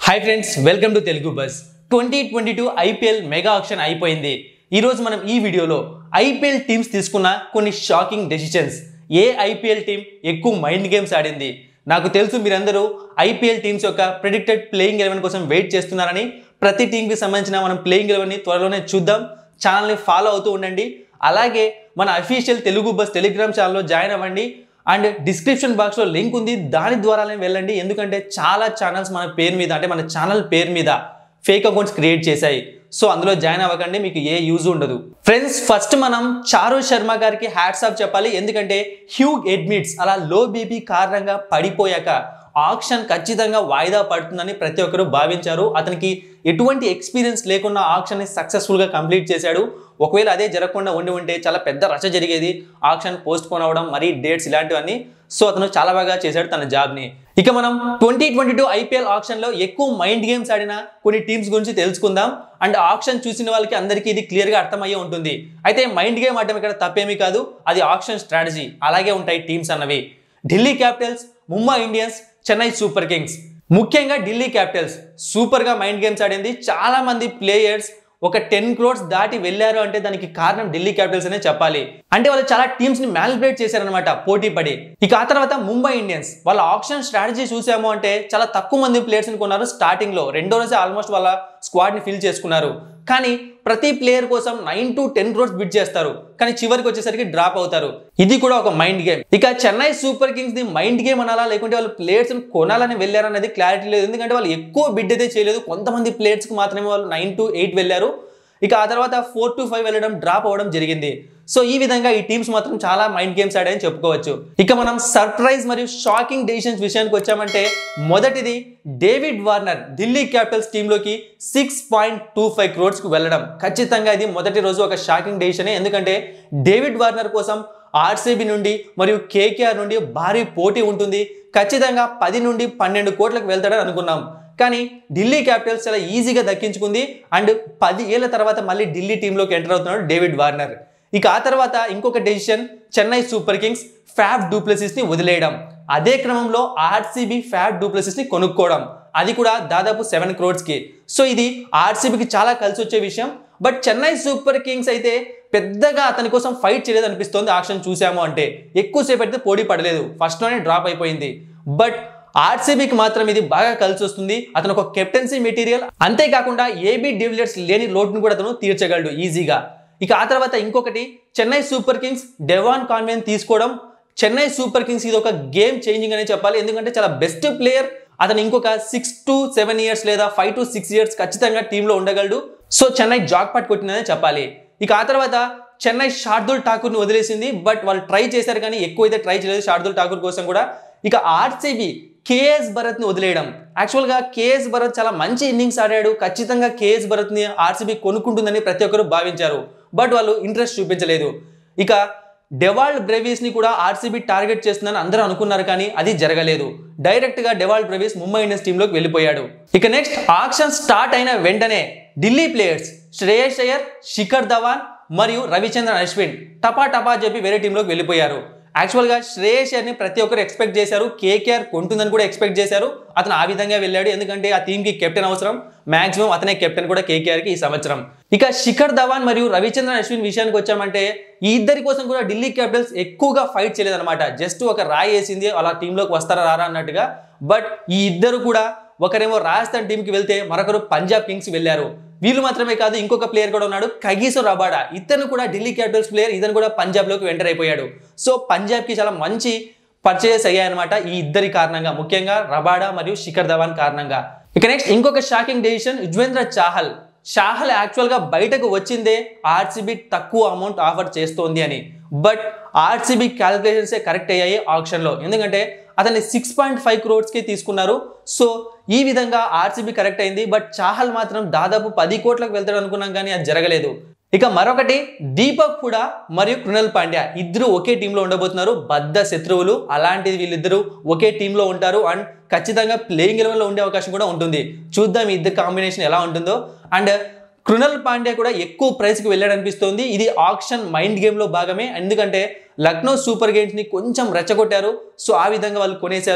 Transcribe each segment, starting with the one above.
hi friends welcome to Telugu buzz twenty twenty two IPL mega auction అయిపోయింది ఈరోజు మనం ఈ వీడియోలో ఐపీఎల్ టీమ్స్ తీసుకున్న కొన్ని షాకింగ్ డెసిషన్స్ ఏ ఐపీఎల్ టీం ఎక్కువ మైండ్ గేమ్స్ ఆడింది నాకు తెలుసు మీరందరూ ఐపీఎల్ టీమ్స్ యొక్క ప్రిడిక్టెడ్ ప్లేయింగ్ ఎలెవెన్ కోసం వెయిట్ చేస్తున్నారని ప్రతి టీంకి సంబంధించిన మనం ప్లేయింగ్ ఎలెవెన్ని త్వరలోనే చూద్దాం ఛానల్ని ఫాలో అవుతూ ఉండండి అలాగే మన అఫీషియల్ తెలుగు బస్ టెలిగ్రామ్ ఛానల్లో జాయిన్ అవ్వండి అండ్ డిస్క్రిప్షన్ బాక్స్లో లింక్ ఉంది దాని ద్వారానే వెళ్ళండి ఎందుకంటే చాలా ఛానల్స్ మన పేరు మీద అంటే మన ఛానల్ పేరు మీద ఫేక్ అకౌంట్స్ క్రియేట్ చేశాయి సో అందులో జాయిన్ అవ్వకండి మీకు ఏ యూజ్ ఉండదు ఫ్రెండ్స్ ఫస్ట్ మనం చారు శర్మ గారికి హ్యాట్స్ ఆఫ్ చెప్పాలి ఎందుకంటే హ్యూగ్ ఎడ్మిట్స్ అలా లో బీపీ కారణంగా పడిపోయాక ఆక్షన్ ఖచ్చితంగా వాయిదా పడుతుందని ప్రతి ఒక్కరూ భావించారు అతనికి ఎటువంటి ఎక్స్పీరియన్స్ లేకుండా ఆక్షన్ని సక్సెస్ఫుల్గా కంప్లీట్ చేశాడు ఒకవేళ అదే జరగకుండా ఉండి ఉంటే చాలా పెద్ద రచ జరిగేది ఆక్షన్ పోస్ట్ పోన్ అవ్వడం మరీ డేట్స్ ఇలాంటివన్నీ సో అతను చాలా బాగా చేశాడు తన జాబ్ని ఇక మనం ట్వంటీ ట్వంటీ టూ ఐపీఎల్ ఆప్షన్లో ఎక్కువ మైండ్ గేమ్స్ ఆడిన కొన్ని టీమ్స్ గురించి తెలుసుకుందాం అండ్ ఆప్షన్ చూసిన వాళ్ళకి అందరికీ ఇది క్లియర్గా అర్థమయ్యే ఉంటుంది అయితే మైండ్ గేమ్ ఆడటం ఇక్కడ తప్పేమీ కాదు అది ఆప్షన్ స్ట్రాటజీ అలాగే ఉంటాయి టీమ్స్ అన్నవి Delhi Capitals Mumbai Indians Chennai Super Kings ముఖ్యంగా ఢిల్లీ క్యాపిటల్స్ సూపర్గా మైండ్ గేమ్స్ ఆడింది చాలా మంది ప్లేయర్స్ ఒక టెన్ క్రోడ్స్ దాటి వెళ్ళారు అంటే దానికి కారణం ఢిల్లీ క్యాపిటల్స్ అనే చెప్పాలి అంటే వాళ్ళు చాలా టీమ్స్ ని మ్యానిపులేట్ చేశారనమాట పోటీ పడి ఇక ఆ తర్వాత ముంబై ఇండియన్స్ వాళ్ళ ఆప్షన్ స్ట్రాటజీ చూసాము అంటే చాలా తక్కువ మంది ప్లేయర్స్ ని కొన్నారు స్టార్టింగ్ లో రెండో రోజే ఆల్మోస్ట్ వాళ్ళ స్క్వాడ్ ని ఫిల్ చేసుకున్నారు కానీ ప్రతి ప్లేయర్ కోసం nine to ten crores bid చేస్తారు కానీ చివరికి వచ్చేసరికి డ్రాప్ అవుతారు ఇది కూడా ఒక మైండ్ గేమ్ ఇక Chennai Super Kings the mind game అనాలా లేకుంటే వాళ్ళు ప్లేయర్స్ కొనాలని వెళ్ళారనేది క్లారిటీ లేదు ఎందుకంటే వాళ్ళు ఎక్కువ బిడ్ అయితే చేయలేదు కొంతమంది ప్లేయర్స్ కి మాత్రమే వాళ్ళు నైన్ టు ఎయిట్ వెళ్ళారు ఇక ఆ తర్వాత ఫోర్ టు ఫైవ్ వెళ్ళడం డ్రాప్ అవ్వడం జరిగింది సో ఈ విధంగా ఈ టీమ్స్ మాత్రం చాలా మైండ్ గేమ్స్ ఆడాయని చెప్పుకోవచ్చు ఇక మనం సర్ప్రైజ్ మరియు షాకింగ్ డెసిషన్స్ విషయానికి వచ్చామంటే మొదటిది డేవిడ్ వార్నర్ ఢిల్లీ క్యాపిటల్స్ టీంలోకి సిక్స్ పాయింట్ టూ ఫైవ్ క్రోడ్స్కి వెళ్ళడం ఖచ్చితంగా ఇది మొదటి రోజు ఒక షాకింగ్ డెసిషనే ఎందుకంటే డేవిడ్ వార్నర్ కోసం ఆర్సీబీ నుండి మరియు కేకేఆర్ నుండి భారీ పోటీ ఉంటుంది ఖచ్చితంగా పది నుండి పన్నెండు కోట్లకు వెళ్తాడని అనుకున్నాం కానీ ఢిల్లీ క్యాపిటల్స్ చాలా ఈజీగా దక్కించుకుంది అండ్ పది ఏళ్ల తర్వాత మళ్ళీ ఢిల్లీ టీంలోకి ఎంటర్ అవుతున్నాడు డేవిడ్ వార్నర్ ఇక ఆ తర్వాత ఇంకొక decision Chennai Super Kings Faf du Plessis ని వదిలేయడం అదే క్రమంలో ఆర్సీబీ ఫ్యాబ్ డూప్లెసిస్ ని కొనుక్కోవడం అది కూడా దాదాపు సెవెన్ క్రోడ్స్ కి సో ఇది ఆర్సీబీకి చాలా కలిసి వచ్చే విషయం బట్ చెన్నై సూపర్ కింగ్స్ అయితే పెద్దగా అతని కోసం ఫైట్ చేయలేదు అనిపిస్తోంది ఆక్షన్ చూసాము అంటే ఎక్కువసేపు అయితే పోటీ పడలేదు ఫస్ట్లోనే డ్రాప్ అయిపోయింది బట్ ఆర్సీబీకి మాత్రం ఇది బాగా కలిసి వస్తుంది అతను ఒక కెప్టెన్సీ మెటీరియల్ అంతేకాకుండా ఏబీ డివిలియర్స్ లేని లోటును కూడా అతను తీర్చగలడు ఈజీగా ఇక ఆ తర్వాత ఇంకొకటి Chennai Super Kings Devon Conway తీసుకోవడం చెన్నై సూపర్ కింగ్స్ ఇది ఒక గేమ్ చేంజింగ్ అనే చెప్పాలి ఎందుకంటే చాలా బెస్ట్ ప్లేయర్ అతను ఇంకొక సిక్స్ టు సెవెన్ ఇయర్స్ లేదా ఫైవ్ టు సిక్స్ ఇయర్స్ ఖచ్చితంగా టీంలో ఉండగలడు సో చెన్నై జాక్ పట్ కొట్టిందనే చెప్పాలి ఇక ఆ తర్వాత చెన్నై షార్దుల్ ఠాకూర్ని వదిలేసింది బట్ వాళ్ళు ట్రై చేశారు కానీ ఎక్కువ అయితే ట్రై చేయలేదు షార్దుల్ ఠాకూర్ కోసం కూడా ఇక ఆర్సీబీ కేఎస్ భరత్ని వదిలేయడం యాక్చువల్గా కేఎస్ భరత్ చాలా మంచి ఇన్నింగ్స్ ఆడాడు ఖచ్చితంగా కేఎస్ భరత్ని ఆర్సీబీ కొనుక్కుంటుందని ప్రతి ఒక్కరు భావించారు బట్ వాళ్ళు ఇంట్రెస్ట్ చూపించలేదు ఇక డెవాల్డ్ బ్రెవీస్ ని కూడా ఆర్సీబీ టార్గెట్ చేస్తుందని అందరూ అనుకున్నారు కానీ అది జరగలేదు డైరెక్ట్ గా డెవాల్డ్ బ్రెవీస్ ముంబై ఇండియన్స్ టీంలోకి వెళ్ళిపోయాడు ఇక నెక్స్ట్ ఆక్షన్ స్టార్ట్ అయిన వెంటనే ఢిల్లీ ప్లేయర్స్ శ్రేయస్ అయ్యర్ శిఖర్ ధవాన్ మరియు రవిచంద్రన్ అశ్విన్ టపా టపా చెప్పి వేరే టీంలోకి వెళ్ళిపోయారు యాక్చువల్గా శ్రేయస్ అయ్యర్ని ప్రతి ఒక్కరు ఎక్స్పెక్ట్ చేశారు కేకేఆర్ కొంటుందని కూడా ఎక్స్పెక్ట్ చేశారు అతను ఆ విధంగా వెళ్ళాడు ఎందుకంటే ఆ టీంకి కెప్టెన్ అవసరం మాక్సిమం అతనే కెప్టెన్ కూడా కేకేఆర్కి ఈ సంవత్సరం ఇక శిఖర్ ధవాన్ మరియు రవిచంద్రన్ అశ్విన్ విషయానికి వచ్చామంటే ఈ ఇద్దరి కోసం కూడా ఢిల్లీ క్యాపిటల్స్ ఎక్కువగా ఫైట్ చేయలేదన్నమాట జస్ట్ ఒక రాయి వేసింది అలా టీంలోకి వస్తారా రారా అన్నట్టుగా బట్ ఈ ఇద్దరు కూడా ఒకరేమో రాజస్థాన్ టీంకి వెళ్తే మరొకరు పంజాబ్ కింగ్స్ వెళ్ళారు వీళ్ళు మాత్రమే కాదు ఇంకొక ప్లేయర్ కూడా ఉన్నాడు కగీసో రబాడా ఇతను కూడా ఢిల్లీ క్యాపిటల్స్ ప్లేయర్ ఇతను కూడా పంజాబ్లోకి ఎంటర్ అయిపోయాడు సో పంజాబ్కి చాలా మంచి పర్చేస్ అయ్యాయన్నమాట ఈ ఇద్దరి కారణంగా ముఖ్యంగా రబాడా మరియు శిఖర్ ధవాన్ కారణంగా ఇక నెక్స్ట్ ఇంకొక షాకింగ్ డెసిషన్ యుజ్వేంద్ర చాహల్ షాహల్ యాక్చువల్గా బయటకు వచ్చిందే ఆర్సీబీ తక్కువ అమౌంట్ ఆఫర్ చేస్తోంది అని బట్ ఆర్సీబీ క్యాలిక్యులేషన్సే కరెక్ట్ అయ్యాయి ఆప్షన్లో ఎందుకంటే అతన్ని సిక్స్ పాయింట్ ఫైవ్ క్రోడ్స్కి తీసుకున్నారు సో ఈ విధంగా ఆర్సీబీ కరెక్ట్ అయింది బట్ చాహల్ మాత్రం దాదాపు పది కోట్లకు వెళ్తాడు అనుకున్నాం కానీ అది జరగలేదు ఇక మరొకటి దీపక్ కూడా మరియు కృణల్ పాండ్యా ఇద్దరు ఒకే టీంలో ఉండబోతున్నారు బద్ద శత్రువులు అలాంటిది వీళ్ళిద్దరూ ఒకే టీంలో ఉంటారు అండ్ ఖచ్చితంగా ప్లేయింగ్ ఎలెవెన్లో ఉండే అవకాశం కూడా ఉంటుంది చూద్దాం ఈ ఇద్దరు కాంబినేషన్ ఎలా ఉంటుందో అండ్ కృణల్ పాండ్యా కూడా ఎక్కువ ప్రైస్కి వెళ్ళాడు అనిపిస్తోంది ఇది ఆక్షన్ మైండ్ గేమ్లో భాగమే ఎందుకంటే లక్నో సూపర్ గేమ్స్ని కొంచెం రెచ్చగొట్టారు సో ఆ విధంగా వాళ్ళు కొనేశారు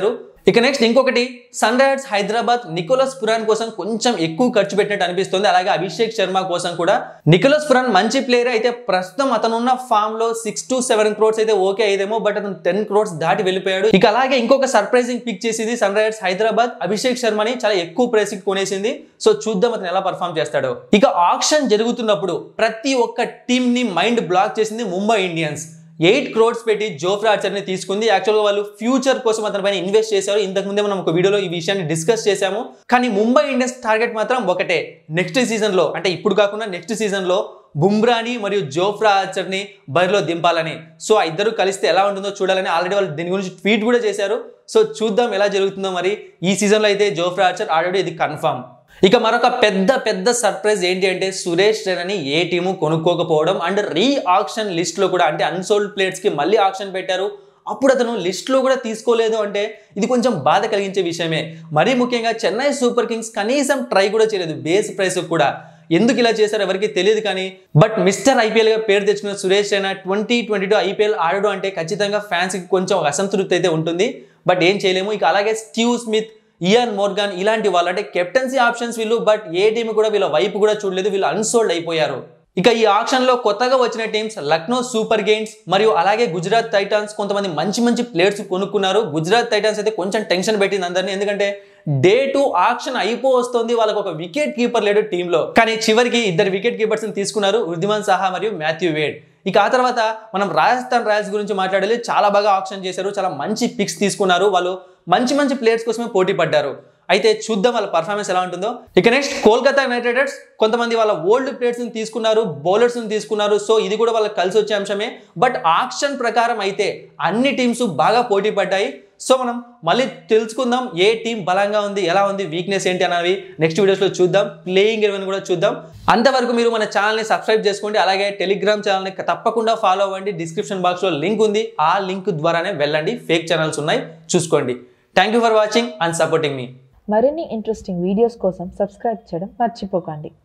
ఇక నెక్స్ట్ ఇంకొకటి Sunrisers Hyderabad Nicholas Pooran కోసం కొంచెం ఎక్కువ ఖర్చు పెట్టినట్టు అనిపిస్తుంది అలాగే అభిషేక్ శర్మ కోసం కూడా నికోలస్ పురాన్ మంచి ప్లేయర్ అయితే ప్రస్తుతం అతను ఉన్న ఫామ్ లో సిక్స్ టు సెవెన్ క్రోర్స్ అయితే ఓకే అయ్యేదేమో బట్ అతను టెన్ క్రోర్స్ దాటి వెళ్ళిపోయాడు ఇక అలాగే ఇంకొక సర్ప్రైజింగ్ పిక్ చేసింది సన్ రైజర్స్ హైదరాబాద్ అభిషేక్ శర్మని చాలా ఎక్కువ ప్రైస్ కొనేసింది సో చూద్దాం అతను ఎలా పర్ఫామ్ చేస్తాడో ఇక ఆక్షన్ జరుగుతున్నప్పుడు ప్రతి ఒక్క టీమ్ ని మైండ్ బ్లాక్ చేసింది ముంబై ఇండియన్స్ ఎయిట్ క్రోడ్స్ పెట్టి జోఫ్రా ఆర్చర్ని తీసుకుంది యాక్చువల్గా వాళ్ళు ఫ్యూచర్ కోసం అతని పైన ఇన్వెస్ట్ చేశారు ఇంతకు ముందే మనం ఒక వీడియోలో ఈ విషయాన్ని డిస్కస్ చేశాము కానీ ముంబై ఇండియన్స్ టార్గెట్ మాత్రం ఒకటే నెక్స్ట్ సీజన్లో అంటే ఇప్పుడు కాకుండా నెక్స్ట్ సీజన్లో బుమ్రాని మరియు జోఫ్రా ఆర్చర్ని బరిలో దింపాలని సో ఆ ఇద్దరు కలిస్తే ఎలా ఉంటుందో చూడాలని ఆల్రెడీ వాళ్ళు దీని గురించి ట్వీట్ కూడా చేశారు సో చూద్దాం ఎలా జరుగుతుందో మరి ఈ సీజన్లో అయితే జోఫ్రా ఆర్చర్ ఆల్రెడీ ఇది కన్ఫర్మ్ ఇక మరొక పెద్ద పెద్ద సర్ప్రైజ్ ఏంటి అంటే సురేష్ రైనాని ఏ టీము కొనుక్కోకపోవడం అండ్ రీ ఆక్షన్ లిస్ట్లో కూడా అంటే అన్సోల్డ్ ప్లేయర్స్కి మళ్ళీ ఆక్షన్ పెట్టారు అప్పుడు అతను లిస్ట్లో కూడా తీసుకోలేదు అంటే ఇది కొంచెం బాధ కలిగించే విషయమే మరీ ముఖ్యంగా చెన్నై సూపర్ కింగ్స్ కనీసం ట్రై కూడా చేయలేదు బేస్ ప్రైస్ కూడా ఎందుకు ఇలా చేశారో ఎవరికి తెలియదు కానీ బట్ మిస్టర్ ఐపీఎల్గా పేరు తెచ్చుకున్న Suresh Raina twenty twenty two IPL ఆడడం అంటే ఖచ్చితంగా ఫ్యాన్స్కి కొంచెం ఒక అసంతృప్తి అయితే ఉంటుంది బట్ ఏం చేయలేము ఇక అలాగే స్టీవ్ స్మిత్ ఇయాన్ మోర్గాన్ ఇలాంటి వాళ్ళు అంటే కెప్టెన్సీ ఆప్షన్స్ వీళ్ళు బట్ ఏ టీం కూడా వీళ్ళ వైపు కూడా చూడలేదు వీళ్ళు అన్సోల్డ్ అయిపోయారు ఇక ఈ ఆప్షన్ లో కొత్తగా వచ్చిన టీమ్స్ లక్నో సూపర్ గేమ్స్ మరియు అలాగే గుజరాత్ టైటాన్స్ కొంతమంది మంచి మంచి ప్లేయర్స్ కొనుక్కున్నారు గుజరాత్ టైటాన్స్ అయితే కొంచెం టెన్షన్ పెట్టింది అందరినీ ఎందుకంటే డే టు ఆక్షన్ అయిపో వస్తుంది వాళ్ళకి ఒక వికెట్ కీపర్ లేడు టీంలో కానీ చివరికి ఇద్దరు వికెట్ కీపర్స్ తీసుకున్నారు వృద్ధిమాన్ సాహా మరియు మాథ్యూ వేడ్ ఇక ఆ తర్వాత మనం రాజస్థాన్ రాయల్స్ గురించి మాట్లాడాలి చాలా బాగా ఆప్షన్ చేశారు చాలా మంచి పిక్స్ తీసుకున్నారు వాళ్ళు మంచి మంచి ప్లేయర్స్ కోసమే పోటీ పడ్డారు అయితే చూద్దాం వాళ్ళ పర్ఫార్మెన్స్ ఎలా ఉంటుందో ఇక నెక్స్ట్ కోల్కతా నైట్ రైడర్స్ కొంతమంది వాళ్ళ ఓల్డ్ ప్లేయర్స్ని తీసుకున్నారు బౌలర్స్ని తీసుకున్నారు సో ఇది కూడా వాళ్ళకి కలిసి వచ్చే అంశమే బట్ ఆక్షన్ ప్రకారం అయితే అన్ని టీమ్స్ బాగా పోటీ పడ్డాయి సో మనం మళ్ళీ తెలుసుకుందాం ఏ టీం బలంగా ఉంది ఎలా ఉంది వీక్నెస్ ఏంటి అనేవి నెక్స్ట్ వీడియోస్లో చూద్దాం ప్లేయింగ్ ఎలెవెన్ కూడా చూద్దాం అంతవరకు మీరు మన ఛానల్ని సబ్స్క్రైబ్ చేసుకోండి అలాగే టెలిగ్రామ్ ఛానల్ని తప్పకుండా ఫాలో అవ్వండి డిస్క్రిప్షన్ బాక్స్లో లింక్ ఉంది ఆ లింక్ ద్వారానే వెళ్ళండి ఫేక్ ఛానల్స్ ఉన్నాయి చూసుకోండి thank you for watching and supporting మీ మరిన్ని ఇంట్రెస్టింగ్ వీడియోస్ కోసం సబ్స్క్రైబ్ చేయడం మర్చిపోకండి